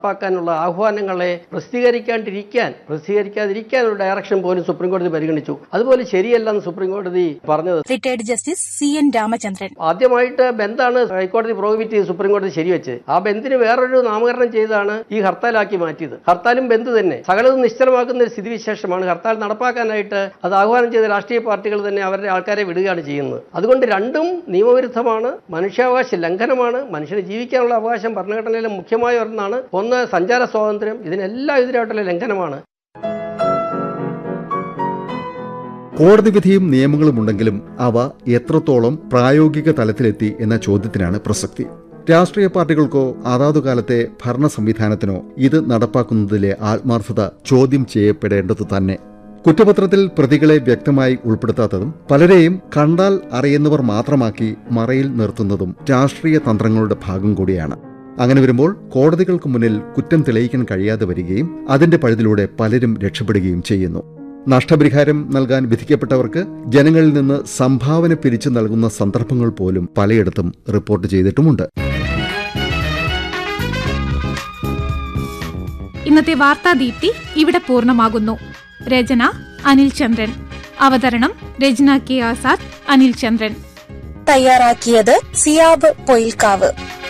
ാക്കാനുള്ള ആഹ്വാനങ്ങളെ പ്രസിദ്ധീകരിക്കാണ്ടിരിക്കാൻ പ്രസിദ്ധീകരിക്കാതിരിക്കാൻ ഒരു ഡയറക്ഷൻ പോലും സുപ്രീം കോടതി പരിഗണിച്ചു അതുപോലെ ശരിയല്ലെന്ന് സുപ്രീം കോടതി പറഞ്ഞത് retired justice C N Ramachandran ആദ്യമായിട്ട് ബന്ദാണ് ഹൈക്കോടതി പ്രോഹിബിറ്റ് ചെയ്ത് സുപ്രീം കോടതി ശരിവെച്ച് ആ ബന്ദിന് വേറൊരു നാമകരണം ചെയ്താണ് ഈ ഹർത്താലാക്കി മാറ്റിയത് ഹർത്താലും ബന്ദ് തന്നെ സകലതും നിശ്ചലമാക്കുന്ന ഒരു സ്ഥിതിവിശേഷമാണ് ഹർത്താൽ നടപ്പാക്കാനായിട്ട് അത് ആഹ്വാനം ചെയ്ത രാഷ്ട്രീയ പാർട്ടികൾ തന്നെ അവരുടെ ആൾക്കാരെ വിടുകയാണ് ചെയ്യുന്നത് അതുകൊണ്ട് രണ്ടും നിയമവിരുദ്ധമാണ് മനുഷ്യാവകാശ ലംഘനമാണ് മനുഷ്യന് ജീവിക്കാനുള്ള അവകാശം ഭരണഘടനയിലെ മുഖ്യമായ ഒന്നാണ് ഒന്ന് സഞ്ചാര സ്വാതന്ത്ര്യം ഇതിനെല്ലാം എതിരായിട്ടുള്ള ലംഘനമാണ് കോടതി വിധിയും നിയമങ്ങളും ഉണ്ടെങ്കിലും അവ എത്രത്തോളം പ്രായോഗിക തലത്തിലെത്തി എന്ന ചോദ്യത്തിനാണ് പ്രസക്തി രാഷ്ട്രീയ പാർട്ടികൾക്കോ അതാതു കാലത്തെ ഭരണ സംവിധാനത്തിനോ ഇത് നടപ്പാക്കുന്നതിലെ ആത്മാർത്ഥത ചോദ്യം ചെയ്യപ്പെടേണ്ടത് തന്നെ കുറ്റപത്രത്തിൽ പ്രതികളെ വ്യക്തമായി ഉൾപ്പെടുത്താത്തതും പലരെയും കണ്ടാൽ അറിയുന്നവർ മാത്രമാക്കി മറയിൽ നിർത്തുന്നതും രാഷ്ട്രീയ തന്ത്രങ്ങളുടെ ഭാഗം കൂടിയാണ് അങ്ങനെ വരുമ്പോൾ കോടതികൾക്ക് മുന്നിൽ കുറ്റം തെളിയിക്കാൻ കഴിയാതെ വരികയും അതിന്റെ പഴുതിലൂടെ പലരും രക്ഷപ്പെടുകയും ചെയ്യുന്നു നഷ്ടപരിഹാരം നൽകാൻ വിധിക്കപ്പെട്ടവർക്ക് ജനങ്ങളിൽ നിന്ന് സംഭാവന പിരിച്ചു നൽകുന്ന സന്ദർഭങ്ങൾ പോലും പലയിടത്തും റിപ്പോർട്ട് ചെയ്തിട്ടുമുണ്ട് ഇന്നത്തെ വാർത്താ ദീപ്തി ഇവിടെ പൂർണ്ണമാകുന്നു രചന അനിൽ ചന്ദ്രൻ അവതരണം രചന കെ ആസാദ് അനിൽ ചന്ദ്രൻ തയ്യാറാക്കിയത് സിയാബ് പൊയിൽക്കാവ്